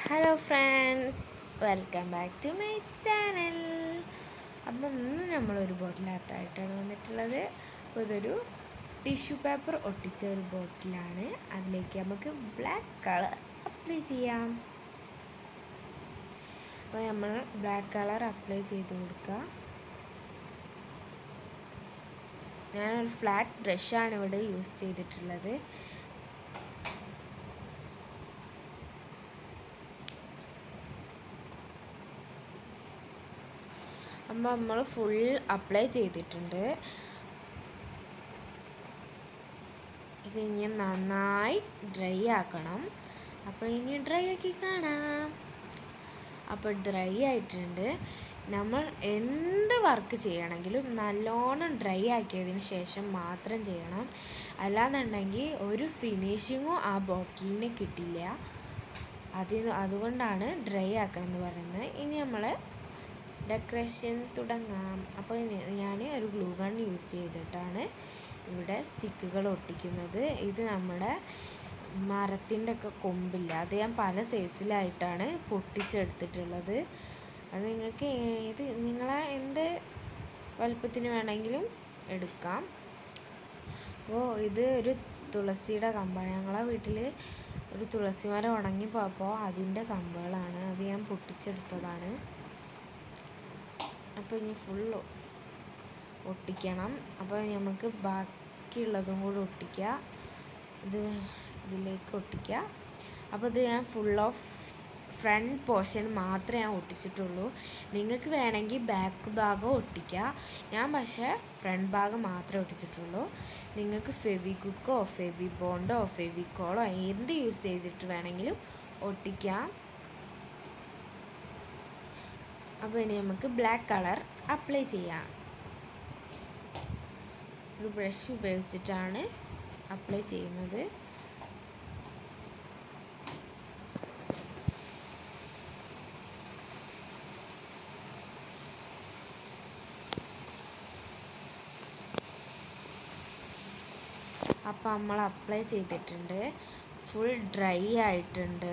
hello friends welcome back to my channel അപ്പം ഇന്ന് നമ്മളൊരു ബോട്ടിലാട്ടായിട്ടാണ് വന്നിട്ടുള്ളത് അപ്പോൾ ഇതൊരു ടിഷ്യൂ പേപ്പർ ഒട്ടിച്ച ഒരു ബോട്ടിലാണ് അതിലേക്ക് നമുക്ക് ബ്ലാക്ക് കളർ അപ്ലൈ ചെയ്യാം അപ്പോൾ നമ്മൾ ബ്ലാക്ക് കളർ അപ്ലൈ ചെയ്ത് കൊടുക്കുക ഞാനൊരു ഫ്ലാറ്റ് ബ്രഷാണ് ഇവിടെ യൂസ് ചെയ്തിട്ടുള്ളത് അപ്പം നമ്മൾ ഫുൾ അപ്ലൈ ചെയ്തിട്ടുണ്ട് ഇത് ഇനി നന്നായി ഡ്രൈ ആക്കണം അപ്പോൾ ഇനി ഡ്രൈ ആക്കി കാണാം അപ്പോൾ ഡ്രൈ ആയിട്ടുണ്ട് നമ്മൾ എന്ത് വർക്ക് ചെയ്യണമെങ്കിലും നല്ലോണം ഡ്രൈ ആക്കിയതിന് ശേഷം മാത്രം ചെയ്യണം അല്ലാന്നുണ്ടെങ്കിൽ ഒരു ഫിനിഷിങ്ങും ആ ബോട്ടിലിന് കിട്ടില്ല അതിന് അതുകൊണ്ടാണ് ഡ്രൈ ആക്കണം എന്ന് പറയുന്നത് ഇനി നമ്മൾ ഡെക്കറേഷൻ തുടങ്ങാം അപ്പോൾ ഞാൻ ഒരു ഗ്ലൂ ഗൺ യൂസ് ചെയ്തിട്ടാണ് ഇവിടെ സ്റ്റിക്കുകൾ ഒട്ടിക്കുന്നത് ഇത് നമ്മുടെ മരത്തിൻ്റെ ഒക്കെ കൊമ്പില്ല അത് ഞാൻ പല സൈസിലായിട്ടാണ് പൊട്ടിച്ചെടുത്തിട്ടുള്ളത് അത് നിങ്ങൾക്ക് ഇത് നിങ്ങളെ എന്ത് വലുപ്പത്തിന് വേണമെങ്കിലും എടുക്കാം അപ്പോൾ ഇത് ഒരു തുളസിയുടെ കമ്പാണ് ഞങ്ങളെ വീട്ടിൽ ഒരു തുളസി മരം ഉണങ്ങി പോയപ്പോൾ അതിൻ്റെ കമ്പുകളാണ് അത് ഞാൻ പൊട്ടിച്ചെടുത്തതാണ് അപ്പോൾ ഇനി ഫുൾ ഒട്ടിക്കണം അപ്പോൾ നമുക്ക് ബാക്കിയുള്ളതും കൂടി ഒട്ടിക്കുക ഇത് ഇതിലേക്ക് ഒട്ടിക്കുക അപ്പോൾ ഇത് ഞാൻ ഫുൾ ഓഫ് ഫ്രണ്ട് പോർഷൻ മാത്രമേ ഞാൻ ഒട്ടിച്ചിട്ടുള്ളൂ നിങ്ങൾക്ക് വേണമെങ്കിൽ ബാക്ക് ഭാഗം ഒട്ടിക്കുക ഞാൻ പക്ഷേ ഫ്രണ്ട് ഭാഗം മാത്രമേ ഒട്ടിച്ചിട്ടുള്ളൂ നിങ്ങൾക്ക് ഫെവികുക്കോ ഫെവി ബോണ്ടോ ഫെവിക്കോളോ എന്ത് യൂസ് ചെയ്തിട്ട് വേണമെങ്കിലും ഒട്ടിക്കാം അപ്പോൾ ഇനി നമുക്ക് ബ്ലാക്ക് കളർ അപ്ലൈ ചെയ്യാം ഒരു ബ്രഷ് ഉപയോഗിച്ചിട്ടാണ് അപ്ലൈ ചെയ്യുന്നത് അപ്പോൾ നമ്മൾ അപ്ലൈ ചെയ്തിട്ടുണ്ട് ഫുൾ ഡ്രൈ ആയിട്ടുണ്ട്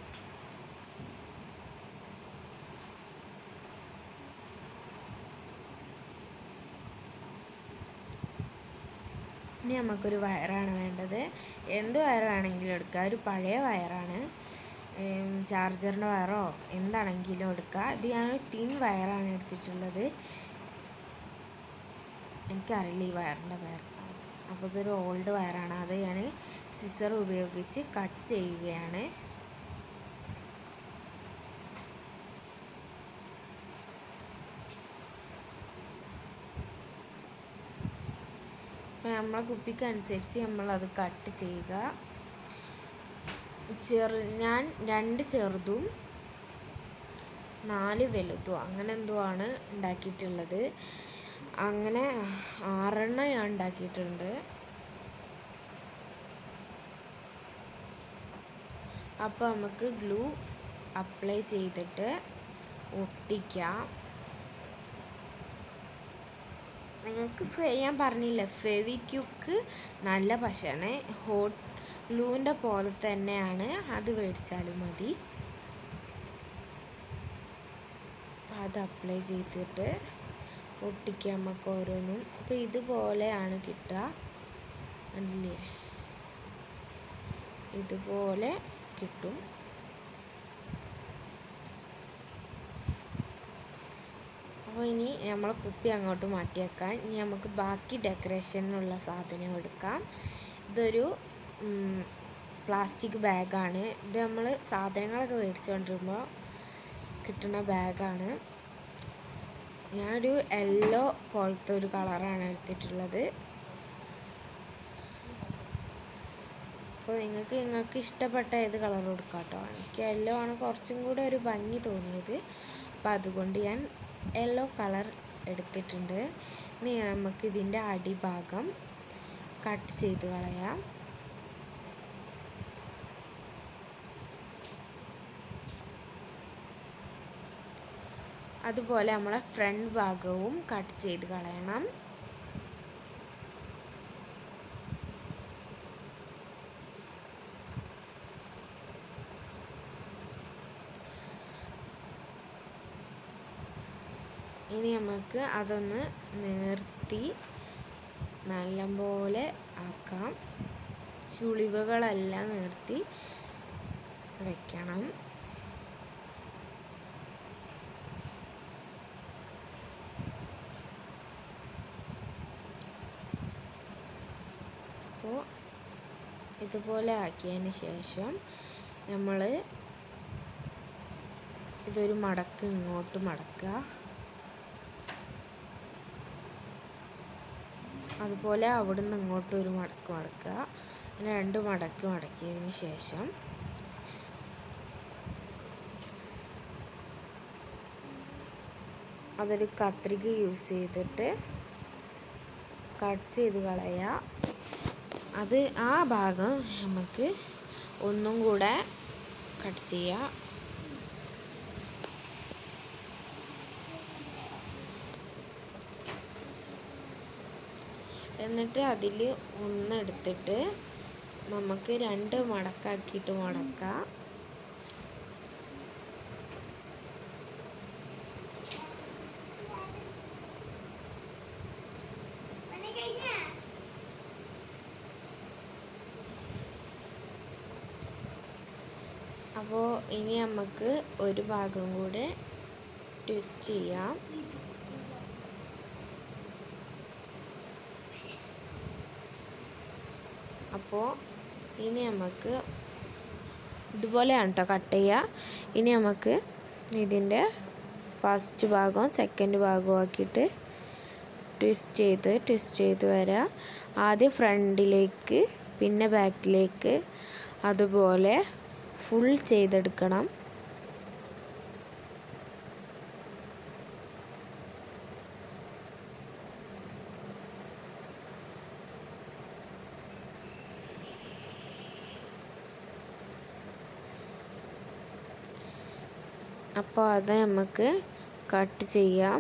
ഇനി നമുക്കൊരു വയറാണ് വേണ്ടത് എന്ത് വയറാണെങ്കിലും എടുക്കുക ഒരു പഴയ വയറാണ് ചാർജറിൻ്റെ വയറോ എന്താണെങ്കിലും എടുക്കുക ഇത് ഞാനൊരു തിൻ വയറാണ് എടുത്തിട്ടുള്ളത് എനിക്കറിയില്ല ഈ വയറിൻ്റെ പേർ അപ്പോൾ ഇതൊരു ഓൾഡ് വയറാണ് അത് ഞാൻ സിസർ ഉപയോഗിച്ച് കട്ട് ചെയ്യുകയാണ് അപ്പോൾ നമ്മളെ കുപ്പിക്കനുസരിച്ച് നമ്മളത് കട്ട് ചെയ്യുക ചെറു ഞാൻ രണ്ട് ചെറുതും നാല് വലുതും അങ്ങനെ എന്തോ ആണ് ഉണ്ടാക്കിയിട്ടുള്ളത് അങ്ങനെ ആറെണ്ണം ഞാൻ ഉണ്ടാക്കിയിട്ടുണ്ട് അപ്പോൾ നമുക്ക് ഗ്ലൂ അപ്ലൈ ചെയ്തിട്ട് ഒട്ടിക്കാം നിങ്ങൾക്ക് ഞാൻ പറഞ്ഞില്ല ഫെവിക്യുക്ക് നല്ല പശയാണ് ഹോട്ട് ഗ്ലൂവിൻ്റെ പോലെ തന്നെയാണ് അത് മേടിച്ചാലും മതി അത് അപ്ലൈ ചെയ്തിട്ട് ഒട്ടിക്കാം നമുക്ക് ഓരോന്നും അപ്പോൾ ഇതുപോലെയാണ് കിട്ടുക കണ്ടില്ലേ ഇതുപോലെ കിട്ടും അപ്പോൾ ഇനി നമ്മൾ കുപ്പി അങ്ങോട്ട് മാറ്റിയേക്കാം ഇനി നമുക്ക് ബാക്കി ഡെക്കറേഷനുള്ള സാധനം എടുക്കാം ഇതൊരു പ്ലാസ്റ്റിക് ബാഗാണ് ഇത് നമ്മൾ സാധനങ്ങളൊക്കെ മേടിച്ചു കൊണ്ടിരുമ്പോൾ കിട്ടുന്ന ബാഗാണ് ഞാനൊരു യെല്ലോ പോലത്തെ ഒരു കളറാണ് എടുത്തിട്ടുള്ളത് അപ്പോൾ നിങ്ങൾക്ക് നിങ്ങൾക്ക് ഇഷ്ടപ്പെട്ട ഏത് കളർ കൊടുക്കാം കേട്ടോ എനിക്ക് യെല്ലോ ആണ് കുറച്ചും കൂടെ ഒരു ഭംഗി തോന്നിയത് അപ്പോൾ അതുകൊണ്ട് ഞാൻ യെല്ലോ കളർ എടുത്തിട്ടുണ്ട് ഇനി നമുക്ക് ഇതിൻ്റെ അടിഭാഗം കട്ട് ചെയ്ത് കളയാം അതുപോലെ നമ്മളെ ഫ്രണ്ട് ഭാഗവും കട്ട് ചെയ്ത് കളയണം ഇനി നമുക്ക് അതൊന്ന് നിർത്തി നല്ലപോലെ ആക്കാം ചുളിവുകളെല്ലാം നിർത്തി വെക്കണം അപ്പോൾ ഇതുപോലെ ആക്കിയതിന് ശേഷം നമ്മൾ ഇതൊരു മടക്ക് ഇങ്ങോട്ട് മടക്കുക അതുപോലെ അവിടുന്ന് ഇങ്ങോട്ട് ഒരു മടക്ക് മടക്കുക അങ്ങനെ രണ്ട് മടക്ക് മടക്കിയതിന് ശേഷം അതൊരു കത്രിക യൂസ് ചെയ്തിട്ട് കട്ട് ചെയ്ത് കളയുക അത് ആ ഭാഗം നമുക്ക് ഒന്നും കൂടെ കട്ട് ചെയ്യാം എന്നിട്ട് അതിൽ ഒന്നെടുത്തിട്ട് നമുക്ക് രണ്ട് മടക്കാക്കിയിട്ട് മടക്കാം അപ്പോൾ ഇനി നമുക്ക് ഒരു ഭാഗം കൂടെ ട്വിസ്റ്റ് ചെയ്യാം അപ്പോൾ ഇനി നമുക്ക് ഇതുപോലെയാണ് കേട്ടോ കട്ട് ചെയ്യുക ഇനി നമുക്ക് ഇതിൻ്റെ ഫസ്റ്റ് ഭാഗവും സെക്കൻഡ് ഭാഗവും ആക്കിയിട്ട് ട്വിസ്റ്റ് ചെയ്ത് ട്വിസ്റ്റ് ചെയ്ത് വരാം ആദ്യം ഫ്രണ്ടിലേക്ക് പിന്നെ ബാക്കിലേക്ക് അതുപോലെ ഫുൾ ചെയ്തെടുക്കണം അപ്പോൾ അത് നമുക്ക് കട്ട് ചെയ്യാം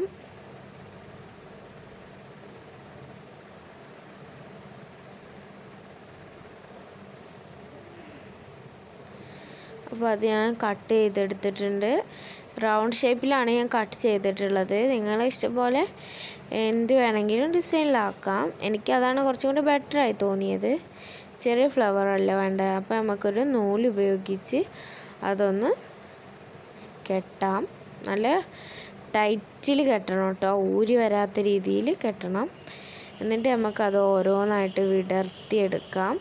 അപ്പോൾ അത് ഞാൻ കട്ട് ചെയ്തെടുത്തിട്ടുണ്ട് റൗണ്ട് ഷേപ്പിലാണ് ഞാൻ കട്ട് ചെയ്തിട്ടുള്ളത് നിങ്ങളെ ഇഷ്ടംപോലെ എന്ത് വേണമെങ്കിലും ഡിസൈനിലാക്കാം എനിക്കതാണ് കുറച്ചും കൂടി ബെറ്ററായി തോന്നിയത് ചെറിയ ഫ്ലവർ അല്ല വേണ്ടത് അപ്പോൾ നമുക്കൊരു നൂല് ഉപയോഗിച്ച് അതൊന്ന് കെട്ടാം നല്ല ടൈറ്റിൽ കെട്ടണം കേട്ടോ ഊരി വരാത്ത രീതിയിൽ കെട്ടണം എന്നിട്ട് നമുക്കത് ഓരോന്നായിട്ട് വിടർത്തിയെടുക്കാം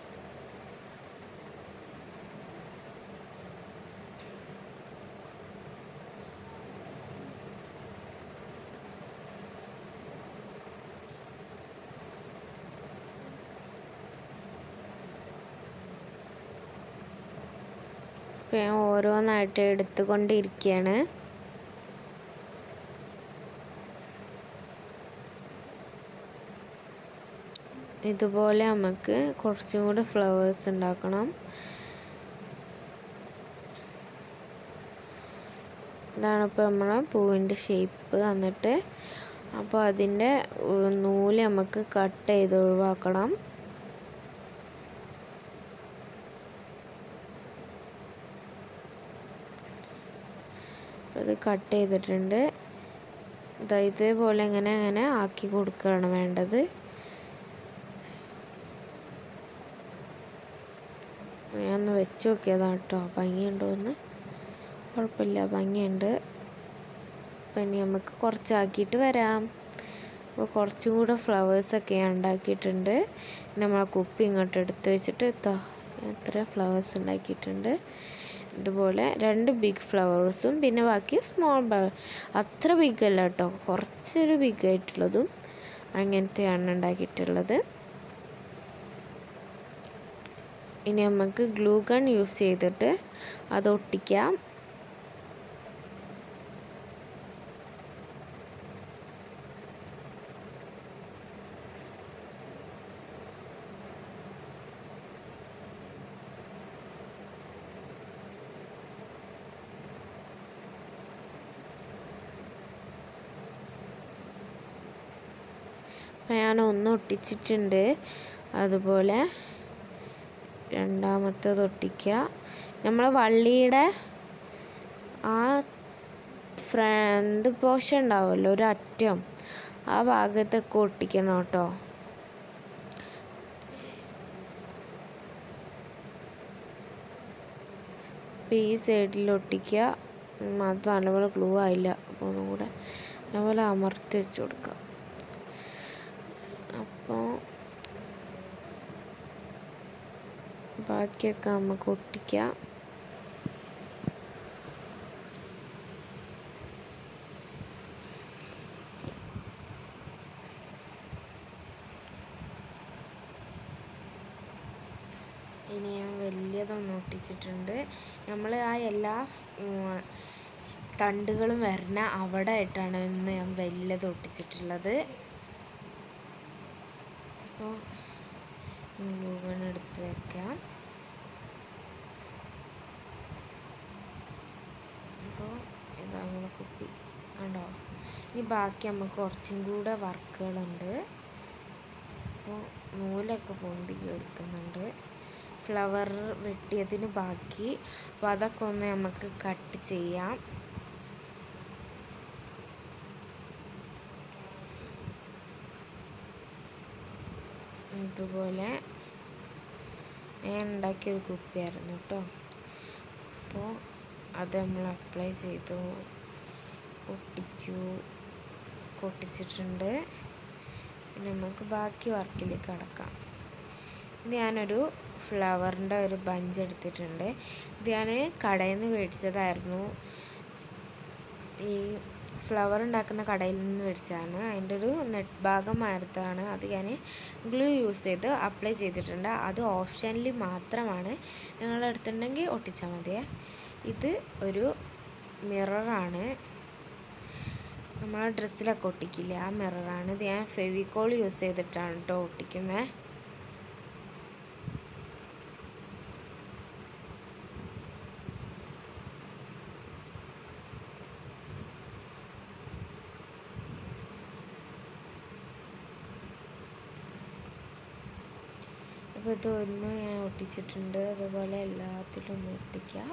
അപ്പോൾ ഞാൻ ഓരോന്നായിട്ട് എടുത്തുകൊണ്ടിരിക്കുകയാണ് ഇതുപോലെ നമുക്ക് കുറച്ചും കൂടി ഫ്ലവേഴ്സ് ഉണ്ടാക്കണം ഇതാണ് ഇപ്പോൾ നമ്മളെ പൂവിൻ്റെ ഷേപ്പ് എന്നിട്ട് അപ്പോൾ അതിൻ്റെ നൂല് നമുക്ക് കട്ട് ചെയ്ത് ഒഴിവാക്കണം അത് കട്ട് ചെയ്തിട്ടുണ്ട് ഇതാ ഇതേപോലെ ഇങ്ങനെ അങ്ങനെ ആക്കി കൊടുക്കുകയാണ് വേണ്ടത് ഞാൻ ഒന്ന് വെച്ച് നോക്കിയതാണ് കേട്ടോ ഭംഗിയുണ്ടോ എന്ന് കുഴപ്പമില്ല ഭംഗിയുണ്ട് അപ്പം ഇനി നമുക്ക് കുറച്ചാക്കിയിട്ട് വരാം അപ്പോൾ കുറച്ചും കൂടെ ഫ്ലവേഴ്സൊക്കെ ഞാൻ ഉണ്ടാക്കിയിട്ടുണ്ട് നമ്മളെ കുപ്പി ഇങ്ങോട്ട് എടുത്ത് വെച്ചിട്ട് എത്താ എത്ര ഫ്ലവേഴ്സ് ഉണ്ടാക്കിയിട്ടുണ്ട് ഇതുപോലെ രണ്ട് ബിഗ് ഫ്ലവേഴ്സും പിന്നെ ബാക്കി സ്മോൾ അത്ര ബിഗ് അല്ല കേട്ടോ കുറച്ചൊരു ബിഗ് ആയിട്ടുള്ളതും അങ്ങനത്തെയാണ് ഉണ്ടാക്കിയിട്ടുള്ളത് ഇനി നമുക്ക് ഗ്ലൂ ഗൺ യൂസ് ചെയ്തിട്ട് അത് ഒട്ടിക്കാം അപ്പം ഞാൻ ഒന്ന് ഒട്ടിച്ചിട്ടുണ്ട് അതുപോലെ രണ്ടാമത്തേത് ഒട്ടിക്കുക നമ്മൾ വള്ളിയുടെ ആ ഫ്രണ്ട് പോഷൻ ഉണ്ടാവുമല്ലോ ഒരു അറ്റം ആ ഭാഗത്തൊക്കെ ഒട്ടിക്കണം കേട്ടോ അപ്പോൾ ഈ സൈഡിൽ ഒട്ടിക്കുക ഉം, അത് നല്ലപോലെ ഗ്ലൂ ആയില്ല അപ്പോൾ ഒന്നും കൂടെ നല്ലപോലെ അമർത്തി വെച്ച് കൊടുക്കുക അപ്പോൾ ബാക്കിയൊക്കെ നമുക്ക് ഒട്ടിക്കാം ഇനി ഞാൻ വലിയതൊന്ന് ഒട്ടിച്ചിട്ടുണ്ട് നമ്മൾ ആ എല്ലാ ഉം, തണ്ടുകളും വരുന്ന അവിടെ ആയിട്ടാണ് ഇന്ന് ഞാൻ വലിയത് ഒട്ടിച്ചിട്ടുള്ളത് അപ്പോൾ ഗ്ലൂഗൺ എടുത്ത് വെക്കാം അപ്പോൾ ഇതാ നമ്മളെ കുപ്പി കണ്ടോ ഇനി ബാക്കി നമുക്ക് കുറച്ചും കൂടെ വർക്കുകളുണ്ട് അപ്പോൾ നൂലൊക്കെ പൊന്തി എടുക്കുന്നുണ്ട് ഫ്ലവർ വെട്ടിയതിന് ബാക്കി അപ്പോൾ അതൊക്കെ ഒന്ന് നമുക്ക് കട്ട് ചെയ്യാം ഇതുപോലെ ഞാൻ ഉണ്ടാക്കിയൊരു കുപ്പിയായിരുന്നു കേട്ടോ അപ്പോൾ അത് നമ്മൾ അപ്ലൈ ചെയ്തു ഒട്ടിച്ചു ഒക്കെ ഒട്ടിച്ചിട്ടുണ്ട് ഇനി നമുക്ക് ബാക്കി വർക്കിലേക്ക് കടക്കാം ഇത് ഞാനൊരു ഫ്ലവറിൻ്റെ ഒരു ബഞ്ച് എടുത്തിട്ടുണ്ട് ഇത് ഞാൻ കടയിൽ നിന്ന് മേടിച്ചതായിരുന്നു ഈ ഫ്ലവർ ഉണ്ടാക്കുന്ന കടയിൽ നിന്ന് മേടിച്ചതാണ് അതിൻ്റെ ഒരു നെറ്റ് ഭാഗമായിരത്താണ് അത് ഞാൻ ഗ്ലൂ യൂസ് ചെയ്ത് അപ്ലൈ ചെയ്തിട്ടുണ്ട് അത് ഓപ്ഷനിൽ മാത്രമാണ് നിങ്ങളുടെ അടുത്തുണ്ടെങ്കിൽ ഒട്ടിച്ചാൽ മതിയേ ഇത് ഒരു മിററാണ് നമ്മളെ ഡ്രസ്സിലൊക്കെ ഒട്ടിക്കില്ലേ ആ മിററാണ് ഇത് ഞാൻ ഫെവിക്കോൾ യൂസ് ചെയ്തിട്ടാണ് കേട്ടോ ഒട്ടിക്കുന്നത് അപ്പോൾ ഇതൊന്ന് ഞാൻ ഒട്ടിച്ചിട്ടുണ്ട് അതുപോലെ എല്ലാത്തിലും ഒന്ന് ഒട്ടിക്കാം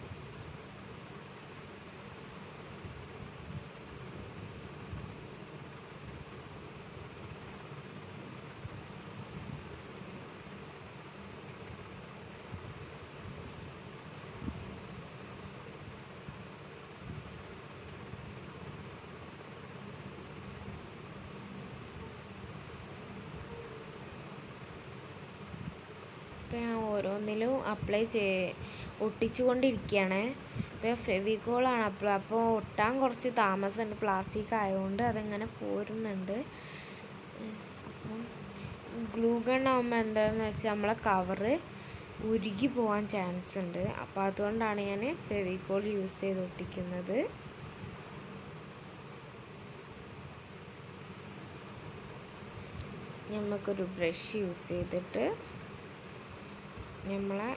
ഇപ്പം ഞാൻ ഓരോന്നിലും അപ്ലൈ ചെയ് ഒട്ടിച്ചുകൊണ്ടിരിക്കുകയാണ് ഇപ്പം ഫെവിക്കോളാണ് അപ്പോൾ അപ്പോൾ ഒട്ടാൻ കുറച്ച് താമസമുണ്ട് പ്ലാസ്റ്റിക് ആയതുകൊണ്ട് അതിങ്ങനെ പോരുന്നുണ്ട് അപ്പം ഗ്ലൂ ഗൺ ആകുമ്പോൾ എന്താണെന്ന് വെച്ചാൽ നമ്മളെ കവറ് ഉരുകി പോകാൻ ചാൻസ് ഉണ്ട് അപ്പോൾ അതുകൊണ്ടാണ് ഞാൻ ഫെവിക്കോൾ യൂസ് ചെയ്ത് ഒട്ടിക്കുന്നത് നമുക്കൊരു ബ്രഷ് യൂസ് ചെയ്തിട്ട് നമ്മളെ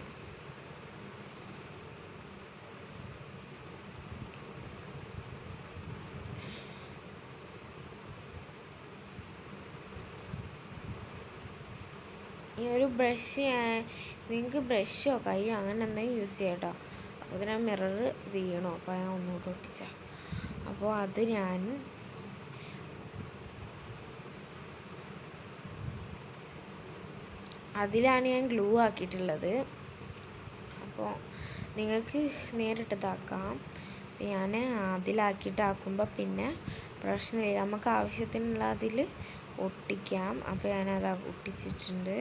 ഈ ഒരു ബ്രഷ് നിങ്ങൾക്ക് ബ്രഷോ കൈയോ അങ്ങനെ എന്തെങ്കിലും യൂസ് ചെയ്യാം കേട്ടോ അപ്പോൾ ഇതിന് മിറർ വീണു അപ്പോൾ ഞാൻ ഒന്നുകൂടെ ഒട്ടിച്ച അപ്പോൾ അത് ഞാൻ അതിലാണ് ഞാൻ ഗ്ലൂ ആക്കിയിട്ടുള്ളത് അപ്പോൾ നിങ്ങൾക്ക് നേരിട്ടതാക്കാം അപ്പോൾ ഞാൻ അതിലാക്കിയിട്ട് ആക്കുമ്പോൾ പിന്നെ പ്രശ്നമില്ല നമുക്ക് ആവശ്യത്തിനുള്ള അതിൽ ഒട്ടിക്കാം അപ്പോൾ ഞാനത് ഒട്ടിച്ചിട്ടുണ്ട്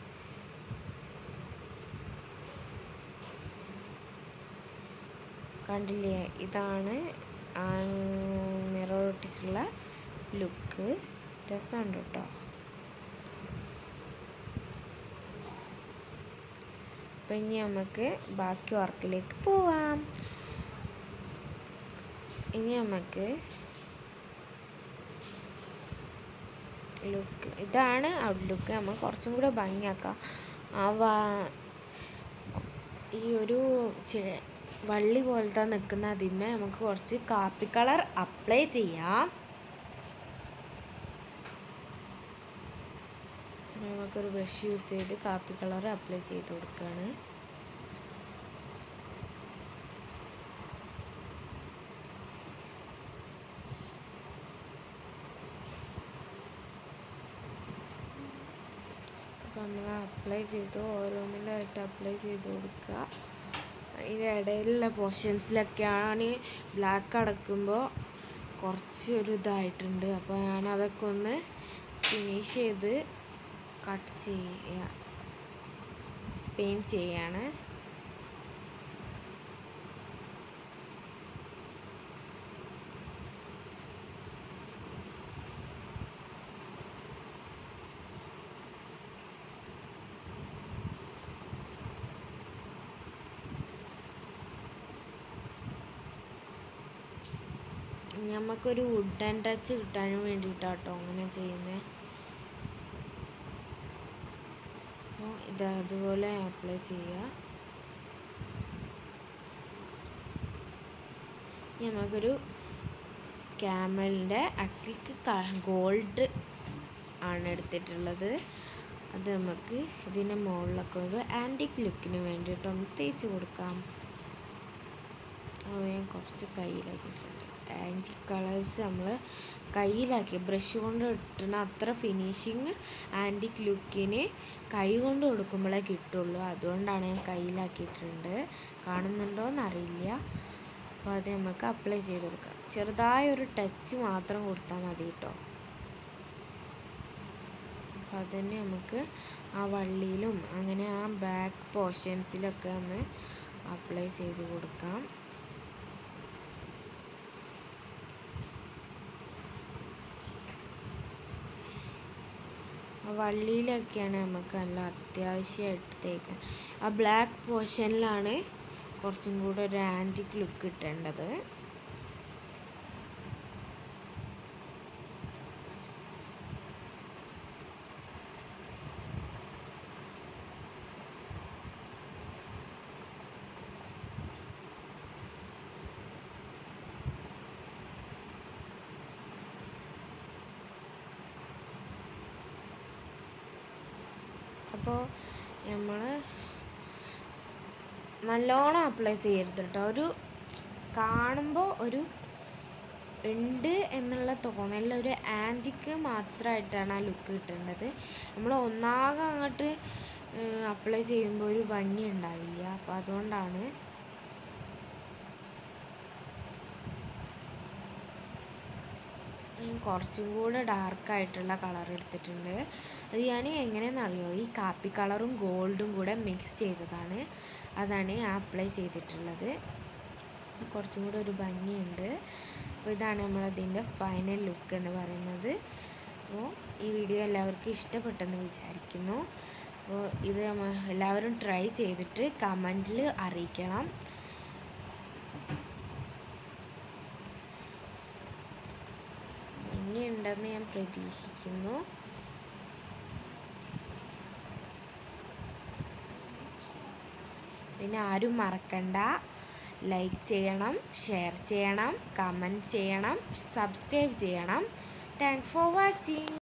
കണ്ടില്ലേ ഇതാണ് മിറർ ഒട്ടിച്ചുള്ള ലുക്ക് രസമുണ്ട് കേട്ടോ അപ്പം ഇനി നമുക്ക് ബാക്കി വർക്കിലേക്ക് പോവാം ഇനി നമുക്ക് ലുക്ക് ഇതാണ് ഔട്ട്ലുക്ക് നമുക്ക് കുറച്ചും കൂടെ ഭംഗിയാക്കാം ആ വാ ഈ ഒരു ചെ- വള്ളി പോലത്തെ നിൽക്കുന്ന അതിന്മേ നമുക്ക് കുറച്ച് കാപ്പി കളർ അപ്ലൈ ചെയ്യാം നമുക്കൊരു ബ്രഷ് യൂസ് ചെയ്ത് കാപ്പി കളർ അപ്ലൈ ചെയ്ത് കൊടുക്കുകയാണ് നമ്മൾ അപ്ലൈ ചെയ്ത് ഓരോന്നിലായിട്ട് അപ്ലൈ ചെയ്ത് കൊടുക്കുക അതിൻ്റെ ഇടയിലുള്ള പോർഷൻസിലൊക്കെയാണ് ബ്ലാക്ക് അടക്കുമ്പോൾ കുറച്ച് ഒരു ഇതായിട്ടുണ്ട് അപ്പോൾ ഞാൻ അതൊക്കെ ഒന്ന് ഫിനിഷ് ചെയ്ത് കട്ട് ചെയ്യുക പെയിൻറ്റ് ചെയ്യാണ് നമുക്കൊരു വുഡൻ ടച്ച് കിട്ടാൻ വേണ്ടിയിട്ടാട്ടോ അങ്ങനെ ചെയ്യുന്നത് അപ്പോൾ ഇത് അതുപോലെ അപ്ലൈ ചെയ്യുക ഇനി നമുക്കൊരു ക്യാമലിൻ്റെ അക്രിക്ക് ഗോൾഡ് ആണ് എടുത്തിട്ടുള്ളത് അത് നമുക്ക് ഇതിൻ്റെ മുകളിലൊക്കെ ഒരു ആൻറ്റിക് ലുക്കിന് വേണ്ടിയിട്ടൊന്ന് തേച്ച് കൊടുക്കാം അത് ഞാൻ കുറച്ച് കയ്യിലാക്കിയിട്ടുണ്ട് ആൻറ്റിക് കളേഴ്സ് നമ്മൾ കയ്യിലാക്കി ബ്രഷ് കൊണ്ട് ഇട്ടുന്ന അത്ര ഫിനിഷിങ് ആൻറ്റിക് ലുക്കിന് കൈ കൊണ്ട് കൊടുക്കുമ്പോഴേ കിട്ടുള്ളൂ അതുകൊണ്ടാണ് ഞാൻ കയ്യിലാക്കിയിട്ടുണ്ട് കാണുന്നുണ്ടോ എന്നറിയില്ല അപ്പോൾ അത് നമുക്ക് അപ്ലൈ ചെയ്ത് കൊടുക്കാം ചെറുതായ ഒരു ടച്ച് മാത്രം കൊടുത്താൽ മതി കേട്ടോ അപ്പോൾ അതിന് നമുക്ക് ആ വള്ളിയിലും അങ്ങനെ ആ ബാക്ക് പോർഷൻസിലൊക്കെ ഒന്ന് അപ്ലൈ ചെയ്ത് കൊടുക്കാം ആ വള്ളിയിലൊക്കെയാണ് നമുക്ക് നല്ല അത്യാവശ്യമായിട്ട് തേക്കാൻ ആ ബ്ലാക്ക് പോർഷനിലാണ് കുറച്ചും കൂടെ ഒരു ആൻറ്റിക് ലുക്ക് കിട്ടേണ്ടത് അപ്പോൾ നമ്മൾ നല്ലോണം അപ്ലൈ ചെയ്യരുത് കേട്ടോ ഒരു കാണുമ്പോൾ ഒരു ഉണ്ട് എന്നുള്ള തോന്നലിൽ ഒരു ആൻറ്റിക്ക് മാത്രമായിട്ടാണ് ആ ലുക്ക് കിട്ടേണ്ടത് നമ്മൾ ഒന്നാകെ അങ്ങോട്ട് അപ്ലൈ ചെയ്യുമ്പോൾ ഒരു ഭംഗി ഉണ്ടാവില്ല അപ്പോൾ അതുകൊണ്ടാണ് ഞാൻ കുറച്ചും കൂടെ ഡാർക്കായിട്ടുള്ള കളർ എടുത്തിട്ടുണ്ട് അത് ഞാൻ എങ്ങനെയെന്നറിയോ ഈ കാപ്പി കളറും ഗോൾഡും കൂടെ മിക്സ് ചെയ്തതാണ് അതാണ് ഞാൻ അപ്ലൈ ചെയ്തിട്ടുള്ളത് കുറച്ചും കൂടെ ഒരു ഭംഗിയുണ്ട് അപ്പോൾ ഇതാണ് നമ്മളതിൻ്റെ ഫൈനൽ ലുക്ക് എന്ന് പറയുന്നത് അപ്പോൾ ഈ വീഡിയോ എല്ലാവർക്കും ഇഷ്ടപ്പെട്ടെന്ന് വിചാരിക്കുന്നു അപ്പോൾ ഇത് നമ്മ- എല്ലാവരും ട്രൈ ചെയ്തിട്ട് കമൻറ്റിൽ അറിയിക്കണം ഭംഗിയുണ്ടെന്ന് ഞാൻ പ്രതീക്ഷിക്കുന്നു പിന്നെ ആരും മറക്കണ്ട ലൈക്ക് ചെയ്യണം ഷെയർ ചെയ്യണം കമൻറ്റ് ചെയ്യണം സബ്സ്ക്രൈബ് ചെയ്യണം താങ്ക് ഫോർ വാച്ചിങ്